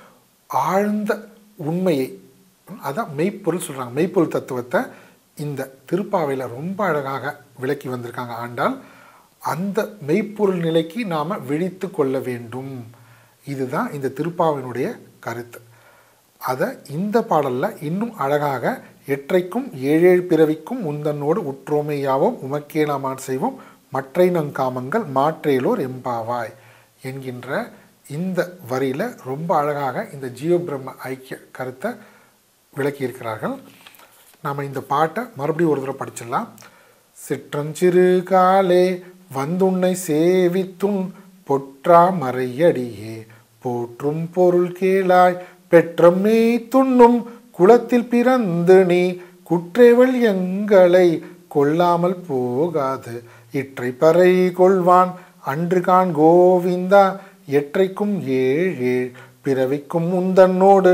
ஆழ்ந்த உண்மையை அதான் மெய்ப்பொருள் சொல்கிறாங்க மெய்ப்பொருள் தத்துவத்தை இந்த திருப்பாவையில் ரொம்ப அழகாக விளக்கி வந்திருக்காங்க ஆண்டால் அந்த மெய்ப்பொருள் நிலைக்கு நாம் விழித்து கொள்ள வேண்டும் இதுதான் இந்த திருப்பாவினுடைய கருத்து அதை இந்த பாடலில் இன்னும் அழகாக எற்றைக்கும் ஏழேழு பிறவிக்கும் உந்தன்னோடு உற்றோமையாவோம் உமக்கே நாமான் செய்வோம் மற்றை நங்காமங்கள் மாற்றேலோர் எம்பாவாய் என்கின்ற இந்த வரியில் ரொம்ப அழகாக இந்த ஜீவபிரம்ம ஐக்கிய கருத்தை விளக்கியிருக்கிறார்கள் நாம் இந்த பாட்டை மறுபடியும் ஒரு தடவை படிச்சிடலாம் சிற்றஞ்சிறு காலே வந்துன்னை சேவித்துன் பொற்றா மறையடியே போற்றும் பொருள் கேளாய் பெற்றம் நீ துண்ணும் குளத்தில் பிறந்து நீ குற்றேவள் எங்களை கொல்லாமல் போகாது இற்றை பறை கொள்வான் அன்று கான் கோவிந்தா எற்றைக்கும் ஏழேழ் பிறவிக்கும் உந்தன்னோடு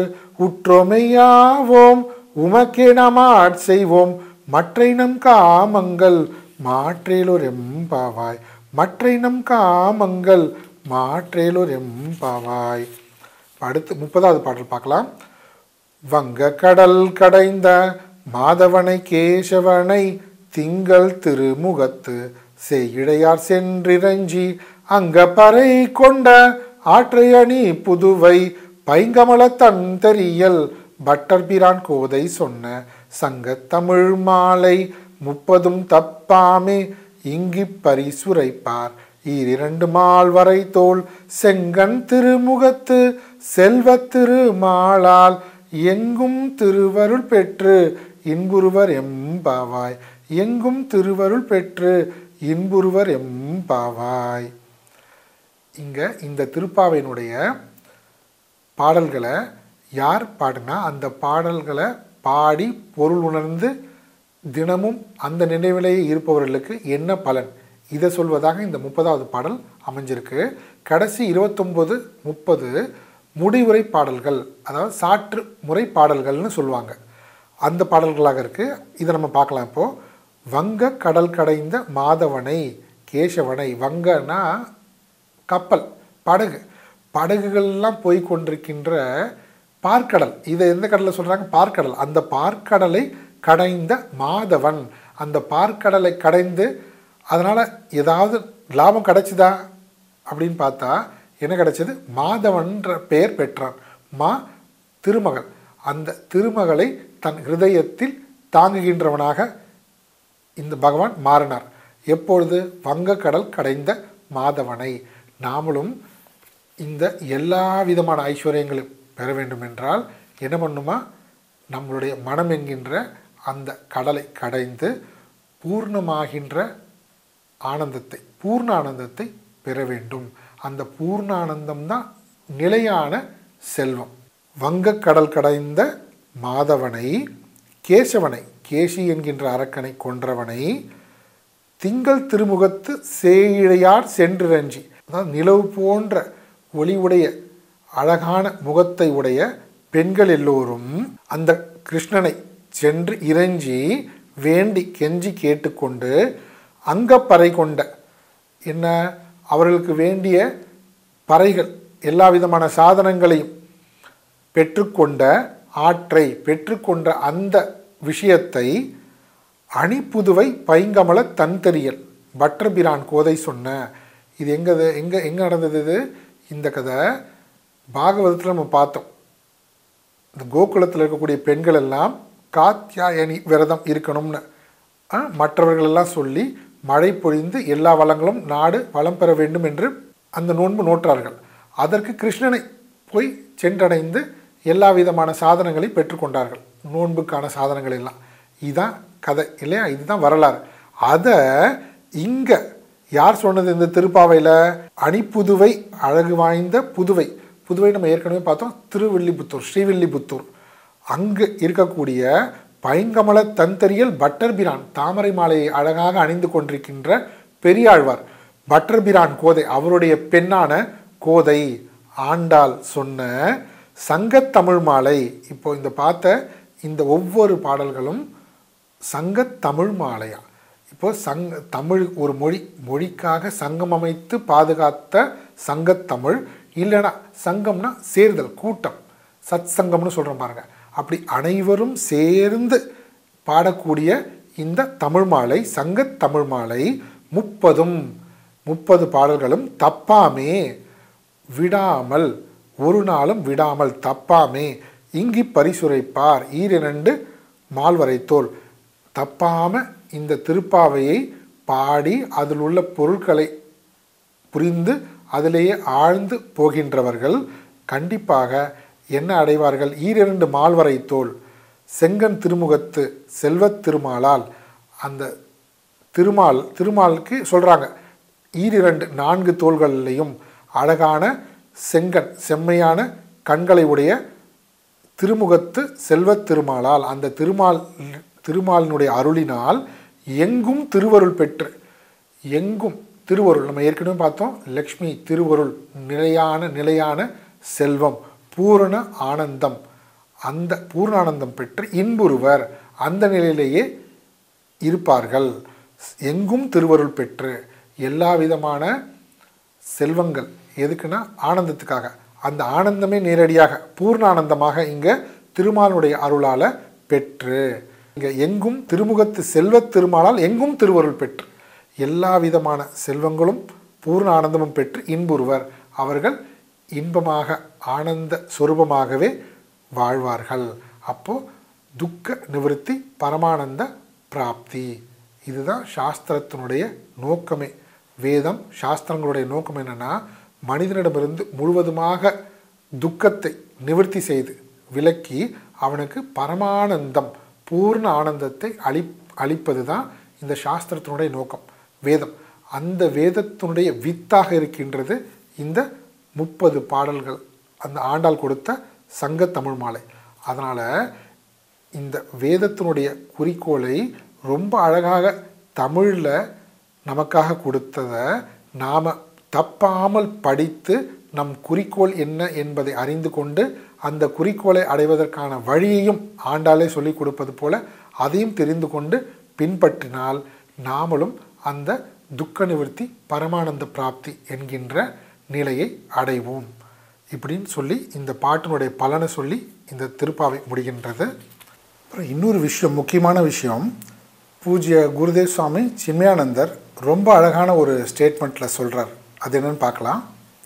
உற்றோமையாவோம் உமக்கே நாம் ஆட்செய்வோம் மற்றை நம் காமங்கள் மாற்றேலோர் எம்பாவாய் மற்றை நம் காமங்கள் மாற்றேலோர் எம்பாவாய் அடுத்து முப்பதாவது பாடல் பார்க்கலாம் வங்க கடல் கடைந்த மாதவனை கேசவனை திங்கள் திருமுகத்து செய்யிடையார் சென்றிரஞ்சி அங்க பறை கொண்ட ஆற்றையணி புதுவை பைங்கமல தந்தரியல் பட்டர்பிரான் கோதை சொன்ன சங்கத் தமிழ் மாலை முப்பதும் தப்பாமே இங்கி பரிசுரைப்பார் ஈரிரண்டு மால் வரை தோல் செங்கன் திருமுகத்து செல்வத் திருமாலால் எங்கும் திருவருள் பெற்று இன்புருவர் எம்பாவாய் எங்கும் திருவருள் பெற்று இன்புருவர் எம்பாவாய் இங்கே இந்த திருப்பாவையினுடைய பாடல்களை யார் பாடினா அந்த பாடல்களை பாடி பொருள் உணர்ந்து தினமும் அந்த நினைவிலேயே இருப்பவர்களுக்கு என்ன பலன் இதை சொல்வதாக இந்த முப்பதாவது பாடல் அமைஞ்சிருக்கு கடைசி இருபத்தொம்போது முப்பது முடிவுரை பாடல்கள் அதாவது சாற்று முறை பாடல்கள்னு சொல்லுவாங்க அந்த பாடல்களாக இருக்குது இதை நம்ம பார்க்கலாம் இப்போது வங்க கடல் கடைந்த மாதவனை கேசவனை வங்கன்னா கப்பல் படகு படகுகள்லாம் போய் கொண்டிருக்கின்ற பார்க்கடல் இதை எந்த கடலில் சொல்கிறாங்க பார்க்கடல் அந்த பார்க்கடலை கடைந்த மாதவன் அந்த பார்க்கடலை கடைந்து அதனால் ஏதாவது லாபம் கிடைச்சிதா அப்படின்னு பார்த்தா என்ன கிடைச்சது மாதவன்ற பெயர் பெற்றான் மா திருமகள் அந்த திருமகளை தன் ஹிருதயத்தில் தாங்குகின்றவனாக இந்த பகவான் மாறினார் எப்பொழுது வங்கக்கடல் கடைந்த மாதவனை நாமளும் இந்த எல்லா விதமான ஐஸ்வர்யங்களும் பெற வேண்டும் என்றால் என்ன பண்ணுமா நம்மளுடைய மனம் என்கின்ற அந்த கடலை கடைந்து பூர்ணமாகின்ற ஆனந்தத்தை பூர்ண ஆனந்தத்தை பெற வேண்டும் அந்த பூர்ண ஆனந்தம் தான் நிலையான செல்வம் வங்கக்கடல் கடைந்த மாதவனை கேசவனை கேசி என்கின்ற அரக்கனை கொன்றவனை திங்கள் திருமுகத்து சேயிழையார் சென்றிரஞ்சி அதாவது நிலவு போன்ற ஒளிவுடைய அழகான முகத்தை உடைய பெண்கள் எல்லோரும் அந்த கிருஷ்ணனை சென்று இறைஞ்சி வேண்டி கெஞ்சி கேட்டுக்கொண்டு அங்கப்பறை கொண்ட என்ன அவர்களுக்கு வேண்டிய பறைகள் எல்லா விதமான சாதனங்களையும் பெற்றுக்கொண்ட ஆற்றை பெற்றுக்கொண்ட அந்த விஷயத்தை அணிப்புதுவை பைங்கமல தன்தெரியல் பட்டர்பிரான் கோதை சொன்ன இது எங்கே எங்கே எங்கே நடந்தது இது இந்த கதை பாகவதத்தில் நம்ம பார்த்தோம் இந்த கோகுலத்தில் இருக்கக்கூடிய பெண்கள் எல்லாம் காத்தியாயனி விரதம் இருக்கணும்னு ஆ, மற்றவர்கள் எல்லாம் சொல்லி மழை பொழிந்து எல்லா வளங்களும் நாடு வளம் பெற வேண்டும் என்று அந்த நோன்பு நோற்றார்கள் அதற்கு கிருஷ்ணனை போய் சென்றடைந்து எல்லா விதமான சாதனங்களை பெற்றுக்கொண்டார்கள் நோன்புக்கான சாதனங்கள் எல்லாம் இதுதான் கதை இல்லையா இதுதான் வரலாறு அதை இங்கே யார் சொன்னது இந்த திருப்பாவையில் அணிப்புதுவை அழகு வாய்ந்த புதுவை புதுவை நம்ம ஏற்கனவே பார்த்தோம் திருவில்லிபுத்தூர் ஸ்ரீவில்லிபுத்தூர் அங்கு இருக்கக்கூடிய பைங்கமல தந்தரியல் பட்டர்பிரான் தாமரை மாலையை அழகாக அணிந்து கொண்டிருக்கின்ற பெரியாழ்வார் பட்டர்பிரான் கோதை அவருடைய பெண்ணான கோதை ஆண்டாள் சொன்ன சங்கத்தமிழ் மாலை இப்போ இந்த பார்த்த இந்த ஒவ்வொரு பாடல்களும் சங்கத்தமிழ் மாலையா இப்போ சங் தமிழ் ஒரு மொழி மொழிக்காக சங்கம் அமைத்து பாதுகாத்த சங்கத்தமிழ் இல்லைன்னா சங்கம்னா சேர்தல் கூட்டம் சத் சங்கம்னு சொல்கிறோம் பாருங்க அப்படி அனைவரும் சேர்ந்து பாடக்கூடிய இந்த தமிழ் மாலை சங்கத் தமிழ் மாலை முப்பதும் முப்பது பாடல்களும் தப்பாமே விடாமல் ஒரு நாளும் விடாமல் தப்பாமே இங்கி பரிசுரைப்பார் ஈரிரண்டு மால்வரைத்தோல் தப்பாம இந்த திருப்பாவையை பாடி அதில் உள்ள பொருட்களை புரிந்து அதிலேயே ஆழ்ந்து போகின்றவர்கள் கண்டிப்பாக என்ன அடைவார்கள் ஈரிரண்டு மால்வரை தோல் செங்கன் திருமுகத்து செல்வத் திருமாலால் அந்த திருமால் திருமாலுக்கு சொல்கிறாங்க ஈரிரண்டு நான்கு தோள்களிலையும் அழகான செங்கன் செம்மையான கண்களை உடைய திருமுகத்து செல்வத் திருமாலால் அந்த திருமால் திருமாலினுடைய அருளினால் எங்கும் திருவருள் பெற்று எங்கும் திருவருள் நம்ம ஏற்கனவே பார்த்தோம் லக்ஷ்மி திருவருள் நிலையான நிலையான செல்வம் பூரண ஆனந்தம் அந்த பூர்ணானந்தம் பெற்று இன்புறுவர் அந்த நிலையிலேயே இருப்பார்கள் எங்கும் திருவருள் பெற்று எல்லா விதமான செல்வங்கள் எதுக்குன்னா ஆனந்தத்துக்காக அந்த ஆனந்தமே நேரடியாக பூர்ண ஆனந்தமாக இங்கே திருமாலுடைய அருளால் பெற்று இங்கே எங்கும் திருமுகத்து செல்வத் திருமாலால் எங்கும் திருவருள் பெற்று எல்லா விதமான செல்வங்களும் பூர்ண ஆனந்தமும் பெற்று இன்புறுவர் அவர்கள் இன்பமாக ஆனந்த சொரூபமாகவே வாழ்வார்கள் அப்போ துக்க நிவர்த்தி பரமானந்த பிராப்தி இதுதான் சாஸ்திரத்தினுடைய நோக்கமே வேதம் சாஸ்திரங்களுடைய நோக்கம் என்னன்னா மனிதனிடமிருந்து முழுவதுமாக துக்கத்தை நிவர்த்தி செய்து விலக்கி அவனுக்கு பரமானந்தம் பூர்ண ஆனந்தத்தை அளி அளிப்பது தான் இந்த சாஸ்திரத்தினுடைய நோக்கம் வேதம் அந்த வேதத்தினுடைய வித்தாக இருக்கின்றது இந்த முப்பது பாடல்கள் அந்த ஆண்டாள் கொடுத்த சங்க தமிழ் மாலை அதனால் இந்த வேதத்தினுடைய குறிக்கோளை ரொம்ப அழகாக தமிழில் நமக்காக கொடுத்ததை நாம் தப்பாமல் படித்து நம் குறிக்கோள் என்ன என்பதை அறிந்து கொண்டு அந்த குறிக்கோளை அடைவதற்கான வழியையும் ஆண்டாளே சொல்லிக் கொடுப்பது போல அதையும் தெரிந்து கொண்டு பின்பற்றினால் நாமளும் அந்த துக்க நிவர்த்தி பரமானந்த பிராப்தி என்கின்ற நிலையை அடைவோம் இப்படின்னு சொல்லி இந்த பாட்டினுடைய பலனை சொல்லி இந்த திருப்பாவை முடிகின்றது அப்புறம் இன்னொரு விஷயம் முக்கியமான விஷயம் பூஜ்ய குருதேவ் சுவாமி சின்மயானந்தர் ரொம்ப அழகான ஒரு ஸ்டேட்மெண்ட்டில் சொல்கிறார் அது என்னன்னு பார்க்கலாம்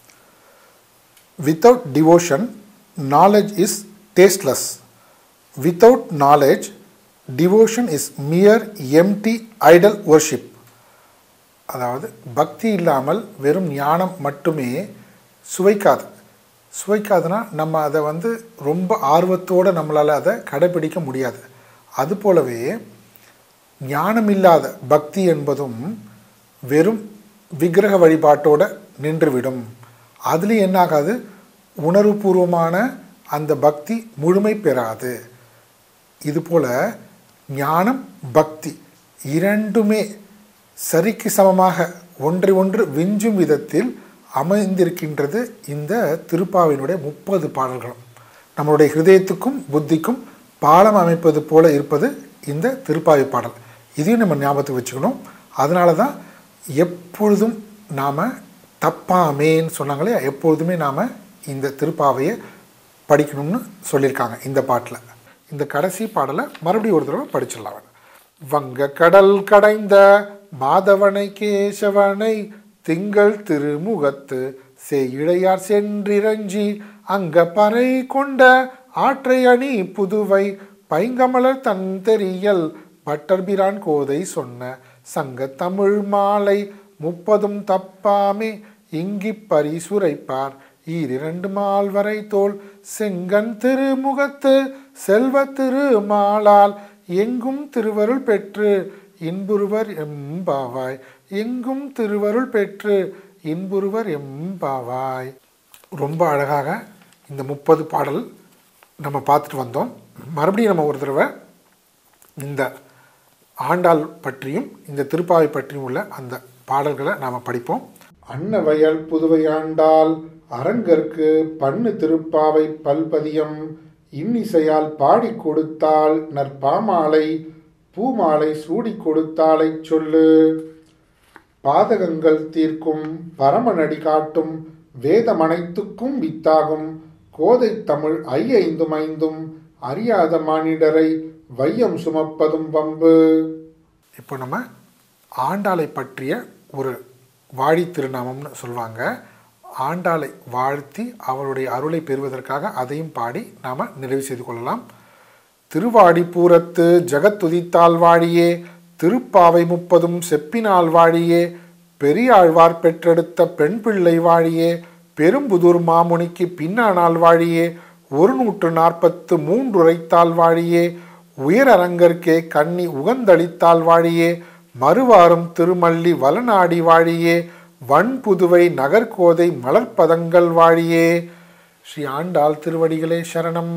without devotion knowledge is tasteless without knowledge devotion is mere empty idol worship அதாவது பக்தி இல்லாமல் வெறும் ஞானம் மட்டுமே சுவைக்காது சுவைக்காதுன்னா நம்ம அதை வந்து ரொம்ப ஆர்வத்தோடு நம்மளால் அதை கடைபிடிக்க முடியாது அதுபோலவே ஞானம் இல்லாத பக்தி என்பதும் வெறும் விக்கிரக வழிபாட்டோட நின்றுவிடும் அதுலேயும் என்ன ஆகாது உணர்வுபூர்வமான அந்த பக்தி முழுமை பெறாது இதுபோல ஞானம் பக்தி இரண்டுமே சரிக்கு சமமாக ஒன்றை ஒன்று விஞ்சும் விதத்தில் அமைந்திருக்கின்றது இந்த திருப்பாவினுடைய முப்பது பாடல்களும் நம்மளுடைய ஹிருதயத்துக்கும் புத்திக்கும் பாலம் அமைப்பது போல இருப்பது இந்த திருப்பாவை பாடல் இதையும் நம்ம ஞாபகத்துக்கு வச்சுக்கணும் அதனால தான் எப்பொழுதும் நாம் தப்பாமேன்னு சொன்னாங்களே எப்பொழுதுமே நாம் இந்த திருப்பாவையை படிக்கணும்னு சொல்லியிருக்காங்க இந்த பாட்டில் இந்த கடைசி பாடலை மறுபடியும் ஒரு தடவை படிச்சிடலாம் வங்க கடல் கடைந்த மாதவனை கேசவனை திங்கள் திருமுகத்து செய்யிழையார் சென்றிரஞ்சி அங்க பறை கொண்ட ஆற்றை அணி புதுவை பைங்கமலர் தன் தெரியல் பட்டர்பிரான் கோதை சொன்ன சங்க தமிழ் மாலை முப்பதும் தப்பாமே இங்கிப் பரிசுரைப்பார் ஈரிரண்டு மால் வரை தோல் செங்கன் திருமுகத்து செல்வ திருமாலால் எங்கும் திருவருள் பெற்று இன்புருவர் எம்பாவாய் எங்கும் திருவருள் பெற்று இன்புருவர் எம்பாவாய் ரொம்ப அழகாக இந்த முப்பது பாடல் நம்ம பார்த்துட்டு வந்தோம் மறுபடியும் நம்ம ஒரு தடவை இந்த ஆண்டாள் பற்றியும் இந்த திருப்பாவை பற்றியும் உள்ள அந்த பாடல்களை நாம் படிப்போம் அன்னவயல் புதுவை ஆண்டாள் அரங்கற்கு பண்ணு திருப்பாவை பல்பதியம் இன்னிசையால் பாடி கொடுத்தாள் நற்பாமாலை பூமாலை சூடி கொடுத்தாலை சொல்லு பாதகங்கள் தீர்க்கும் பரமநடி காட்டும் வேதமனைத்துக்கும் வித்தாகும் கோதை தமிழ் ஐயைந்தும் ஐந்தும் அறியாத மானிடரை வையம் சுமப்பதும் வம்பு இப்போ நம்ம ஆண்டாளை பற்றிய ஒரு வாழி திருநாமம்னு சொல்லுவாங்க ஆண்டாளை வாழ்த்தி அவளுடைய அருளை பெறுவதற்காக அதையும் பாடி நாம் நிறைவு செய்து கொள்ளலாம் திருவாடிப்பூரத்து ஜகத்துதித்தால் வாழியே திருப்பாவை முப்பதும் செப்பினால் வாழியே பெரியாழ்வார் பெற்றெடுத்த பெண் பிள்ளை வாழியே பெரும்புதூர் மாமுனிக்கு பின்னானால் வாழியே ஒரு நூற்று நாற்பத்து மூன்றுரைத்தால் வாழியே உயரரங்கற்கே கண்ணி உகந்தளித்தால் வாழியே மறுவாரும் திருமல்லி வலநாடி வாழியே வன்புதுவை நகர்கோதை மலர்ப்பதங்கள் வாழியே ஸ்ரீ ஆண்டாள் திருவடிகளே சரணம்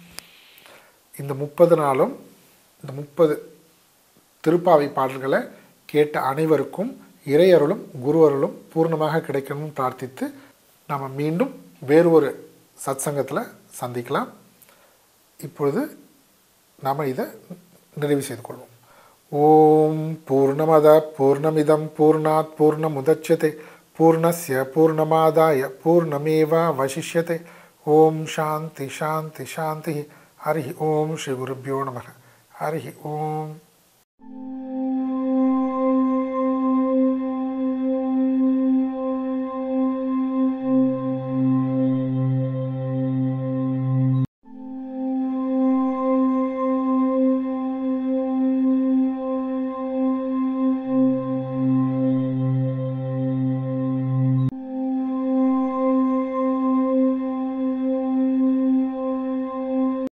இந்த முப்பது நாளும் இந்த முப்பது திருப்பாவை பாடல்களை கேட்ட அனைவருக்கும் இறையருளும் குருவருளும் பூர்ணமாக கிடைக்கணும்னு பிரார்த்தித்து நாம் மீண்டும் வேறு ஒரு சத்சங்கத்தில் சந்திக்கலாம் இப்பொழுது நாம் இதை நிறைவு செய்து கொள்வோம் ஓம் பூர்ணமத பூர்ணமிதம் பூர்ணாத் பூர்ணமுதட்சத்தை பூர்ணஸ்ய பூர்ணமாதாய பூர்ணமேவ வசிஷ்யத்தை ஓம் சாந்தி சாந்தி சாந்தி ஹரி ஓம் ஸ்ரீ குருப்பியோ நம ஹரி ஓம்